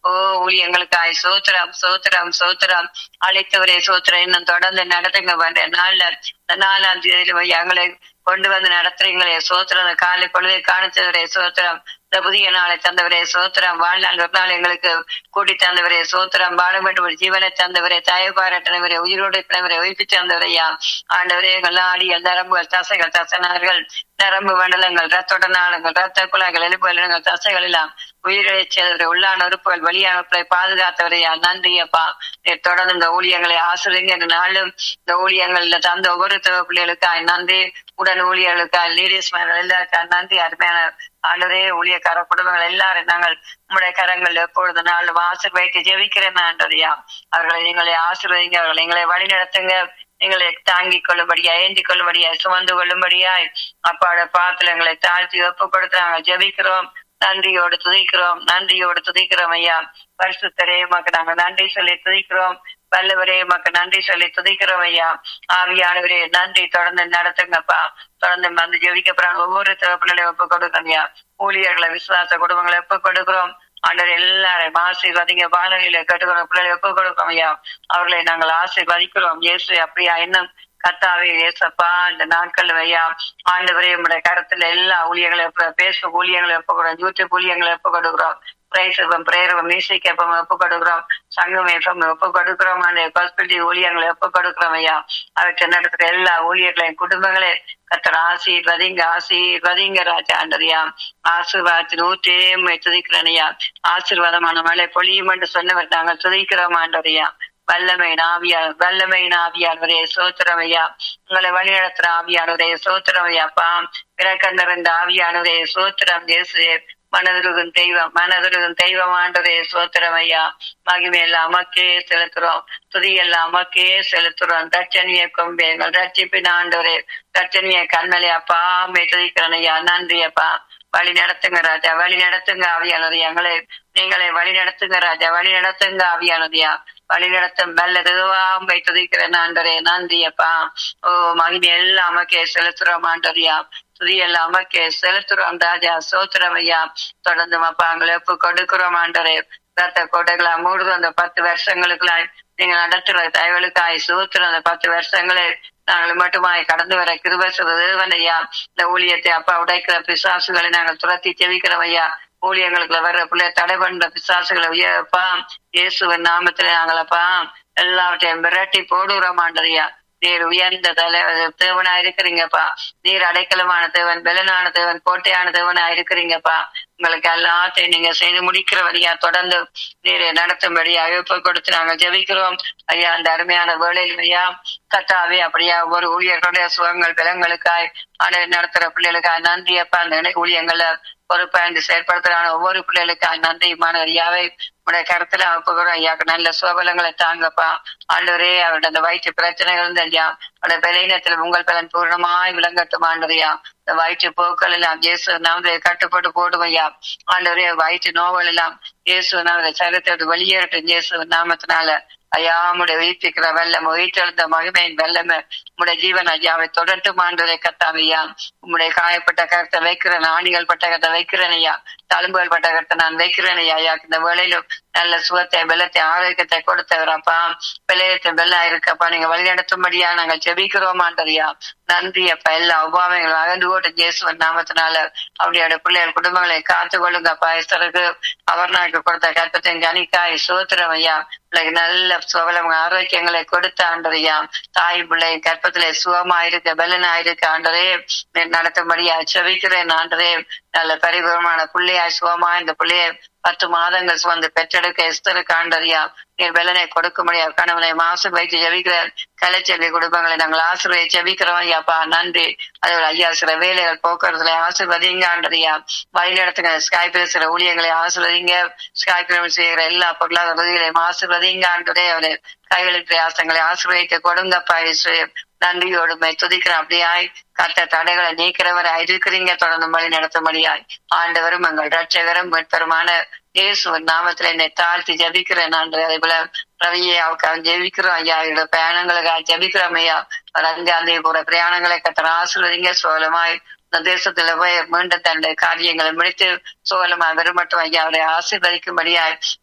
ஓ ஊழியங்களுக்காய் சோத்திரம் சோத்திரம் சோத்திரம் அழைத்தவரே சோத்திரம் இன்னும் தொடர்ந்து நடத்துங்க வந்த நாள்ல இந்த நாலாம் தேதியில எங்களை கொண்டு வந்து நடத்துறீங்களே சோத்திரம் இந்த காலை பொழுதை காணிச்சவரே சோத்திரம் இந்த புதிய நாளை தந்தவரே சோத்திரம் வாழ்நாள் ஒரு நாள் எங்களுக்கு கூட்டி தந்தவரே சோத்திரம் வாழ வேண்டும் ஒரு ஜீவனை தந்தவரே தயவு பாராட்டினவரே உயிரோடு பிறவரை உயிர்ப்பு தந்தவரையா ஆண்டவரே எங்கள் ஆடியல் நரம்புகள் தசைகள் தசனார்கள் நரம்பு மண்டலங்கள் ரத்தோட நாளங்கள் ரத்த குழாய்கள் எலும்புகள் தசைகள் எல்லாம் உயிரை செய்தவரை உள்ளான உறுப்புகள் வெளியான உறுப்புகளை பாதுகாத்தவரையா நன்றி அப்பா நீர் தொடர்ந்து இந்த ஊழியங்களை ஆசிரியங்க இந்த நாளும் இந்த ஊழியங்கள்ல தந்த ஒவ்வொரு தேவ பிள்ளைகளுக்காய் நன்றி உடன் ஊழியர்களுக்காய் லீடியஸ் எல்லாருக்காய் நன்றி அருமையான ஆண்டரே ஊழியக்கார குடும்பங்கள் எல்லாரும் நாங்கள் உங்களுடைய கரங்கள் எப்பொழுது நாள் வாசல் வைத்து ஜெபிக்கிறேன் ஆண்டதையா அவர்களை நீங்களை ஆசீர்வதிங்க அவர்களை எங்களை வழி நடத்துங்க எங்களை தாங்கிக் கொள்ளும்படியா ஏந்தி கொள்ளும்படியா சுமந்து கொள்ளும்படியாய் அப்பாட பாத்துல எங்களை தாழ்த்தி ஒப்பு கொடுத்து நாங்கள் ஜெபிக்கிறோம் நன்றியோடு துதிக்கிறோம் நன்றியோடு துதிக்கிறோம் ஐயா பரிசுத்தரே மக்கு நாங்க நன்றி சொல்லி துதிக்கிறோம் வல்லவரே மக்கு நன்றி சொல்லி துதிக்கிறோம் ஐயா ஆவியானவரே நன்றி தொடர்ந்து நடத்துங்கப்பா தொடர்ந்து வந்து ஜெபிக்கப்படுறாங்க ஒவ்வொரு பிள்ளைகளையும் ஒப்பு கொடுக்கணும் ஐயா ஊழியர்களை விசுவாச குடும்பங்களை ஒப்பு கொடுக்கிறோம் ஆண்டவர் எல்லாரையும் ஆசீர்வதிங்க வானொலியில கேட்டுக்கிறோம் பிள்ளைகளை ஒப்பு கொடுக்கிறோம் ஐயா அவர்களை நாங்கள் ஆசீர்வதிக்கிறோம் இயேசு அப்படியா இன்னும் கத்தாவே ஏசப்பா இந்த நாட்கள் ஐயா ஆண்டவரே உங்களுடைய கருத்துல எல்லா ஊழியங்களை பேஸ்புக் ஊழியங்களை ஒப்பு கொடுக்கிறோம் யூடியூப் ஊழியங்களை ஒப்பு கொடுக்கிறோம் பிரைசபம் பிரேரவம் மியூசிக் எப்பம் ஒப்பு கொடுக்கிறோம் சங்கம் எப்பம் ஒப்பு கொடுக்கிறோம் அந்த ஹாஸ்பிட்டல் ஊழியங்களை ஒப்பு கொடுக்கிறோம் ஐயா அவற்றை நடத்துற எல்லா ஊழியர்களையும் குடும்பங்களே கத்தர் ஆசீர்வதிங்க ஆசீர்வதிங்க ராஜா ஆண்டரியா ஆசீர்வாதத்தின் ஊற்றே துதிக்கிறேன் ஐயா ஆசீர்வாதமான மழை பொழியும் என்று சொன்னவர் நாங்கள் துதிக்கிறோம் ஆண்டரியா வல்லமை ஆவியார் வல்லமை ஆவியானவரே சோத்திரமையா உங்களை வழிநடத்துற ஆவியானவரே சோத்திரமையாப்பா பிறக்கந்தரந்த ஆவியானவரே சோத்திரம் இயேசு மனதுருகும் தெய்வம் மனதுருகும் தெய்வம் ஆண்டவரே சோத்திரமையா மகிமையெல்லாம் அமக்கே செலுத்துறோம் துதியெல்லாம் அமக்கே செலுத்துறோம் தட்சணிய கொம்பே எங்கள் ரட்சிப்பின் ஆண்டவரே தட்சணிய கண்மலை அப்பா மே துதிக்கிறேன் ஐயா நன்றி அப்பா வழி நடத்துங்க ராஜா வழி நடத்துங்க ஆவியானது எங்களை நீங்களை வழி நடத்துங்க ராஜா வழி நடத்துங்க ஆவியானதையா வழி நடத்தும் நல்லதுவா துதிக்கிறேன் ஆண்டரே நன்றி அப்பா ஓ மகிமை எல்லாம் அமக்கே செலுத்துறோம் ஆண்டரியா துதி எல்லாம் அமக்கே செலுத்துறோம் ராஜா சோத்திரம் ஐயா தொடர்ந்து அப்பா எங்களை எப்ப கொடுக்கிறோம் ஆண்டரே ரத்த கோட்டைகளா மூடுது அந்த பத்து வருஷங்களுக்குள்ளாய் நீங்க நடத்துற தயவலுக்காய் சூத்துற அந்த பத்து வருஷங்களே நாங்கள் மட்டுமாய் கடந்து வர கிருபசுவன் ஐயா இந்த ஊழியத்தை அப்பா உடைக்கிற பிசாசுகளை நாங்கள் துரத்தி செவிக்கிறோம் ஐயா ஊழியங்களுக்குள்ள வர்ற பிள்ளை தடை பண்ற பிசாசுகளை உயர்ப்பா இயேசுவின் நாமத்துல நாங்களப்பா எல்லாவற்றையும் விரட்டி போடுறோம் ஆண்டறியா நீர் உயர்ந்த தலை தேவனா இருக்கிறீங்கப்பா நீர் அடைக்கலமான தேவன் பெலனான தேவன் கோட்டையான தேவனா இருக்கிறீங்கப்பா உங்களுக்கு எல்லாத்தையும் நீங்க செய்து முடிக்கிறபடியா தொடர்ந்து நீர் நடத்தும்படியா அழைப்பு கொடுத்து நாங்கள் ஜெபிக்கிறோம் ஐயா அந்த அருமையான வேலையில் ஐயா கத்தாவே அப்படியா ஒவ்வொரு ஊழியர்களுடைய சுகங்கள் பலங்களுக்காய் அதை நடத்துற பிள்ளைகளுக்காய் நன்றி அப்பா அந்த ஊழியங்களை பொறுப்பாய்ந்து செயற்படுத்துறான ஒவ்வொரு பிள்ளைகளுக்காய் நன்றி ஐயாவை உடைய கருத்துல அப்புறம் ஐயாக்கு நல்ல சுகபலங்களை தாங்கப்பா ஆண்டவரே அவருடைய அந்த வயிற்று பிரச்சனைகள் இருந்து ஐயா அவருடைய பலகீனத்தில் உங்கள் பலன் பூர்ணமாய் விளங்கட்டும் ஆண்டவரையா இந்த வயிற்று போக்கள் எல்லாம் இயேசு நாமதை கட்டுப்பட்டு போடும் ஐயா ஆண்டவரே வயிற்று நோய்கள் எல்லாம் இயேசு நாமதை சரித்திட்டு வெளியேறட்டும் இயேசு நாமத்தினால ஐயா உடைய உயிர்ப்பிக்கிற வெள்ளம் உயிர்த்தெழுந்த மகிமையின் வெள்ளமே உடைய ஜீவன் ஐயாவை தொடர்ந்து மாண்டதை கத்தாமையா உம்முடைய காயப்பட்ட கருத்தை வைக்கிறேன் ஆணிகள் பட்ட கருத்தை வைக்கிறேன் ஐயா தழும்புகள் பட்ட கருத்தை நான் வைக்கிறேன் ஐயா ஐயா இந்த வேலையிலும் நல்ல சுகத்தை வெள்ளத்தை ஆரோக்கியத்தை கொடுத்தவரப்பா விளையத்தை வெள்ளா இருக்கப்பா நீங்க வழிநடத்தும்படியா நாங்கள் செபிக்கிறோம் ஆண்டறியா நன்றி அப்பா எல்லா உபாவங்களும் அகன்று போட்டு இயேசுவன் நாமத்தினால அவருடைய பிள்ளைகள் குடும்பங்களை காத்து கொள்ளுங்கப்பா இஸ்தருக்கு அவர் நாக்கு கொடுத்த கற்பத்தின் கனிக்காய் சோத்திரம் ஐயா பிள்ளைக்கு நல்ல சுவலம் ஆரோக்கியங்களை கொடுத்த ஆண்டறியா தாய் பிள்ளை கற்பத்திலே சுகமா இருக்க பெலனா இருக்க ஆண்டரே நடத்தும்படியா செவிக்கிறேன் ஆண்டரே நல்ல பரிபூரமான பிள்ளையா சுகமா இந்த பிள்ளைய பத்து மாதங்கள் சுமந்து பெற்றெடுக்க எஸ்தருக்கு ஆண்டறியா நீர் வெள்ளனை கொடுக்க முடியாது கணவனை மாசு வைத்து ஜெபிக்கிறார் கலைச்செல்வி குடும்பங்களை நாங்கள் ஆசிரியை ஜெபிக்கிறோம் ஐயாப்பா நன்றி அதோட ஐயா சில வேலைகள் போக்குவரத்துல ஆசிர்வதிங்க ஆண்டறியா வழி நடத்துங்க ஸ்காய் பேசுற ஊழியங்களை ஆசிர்வதிங்க ஸ்காய் செய்கிற எல்லா பொருளாதார உதவிகளையும் ஆசிர்வதிங்க ஆண்டரே அவரு கைகளுக்கு பிரயாசங்களை ஆசிர்வதிக்க கொடுங்கப்பா நன்றியோடுமை துதிக்கிறோம் அப்படியாய் கத்த தடைகளை நீக்கிறவரை இருக்கிறீங்க தொடர்ந்து வழி நடத்தும்படியாய் ஆண்டவரும் எங்கள் ரட்சகரும் மீட்பருமான இயேசுவின் நாமத்துல என்னை தாழ்த்தி ஜபிக்கிறேன் ஆண்டு அதே போல ரவியை அவருக்காக ஜெபிக்கிறோம் ஐயா என்னோட பயணங்களுக்காக ஜபிக்கிறோம் ஐயா அஞ்சாம் தேதி போற பிரயாணங்களை கத்தன ஆசிர்வதிங்க சோழமாய் இந்த தேசத்துல போய் மீண்டும் தன்னுடைய காரியங்களை முடித்து சோழமா வெறுமட்டும் ஐயா அவரை ஆசீர்வதிக்கும்படியாய்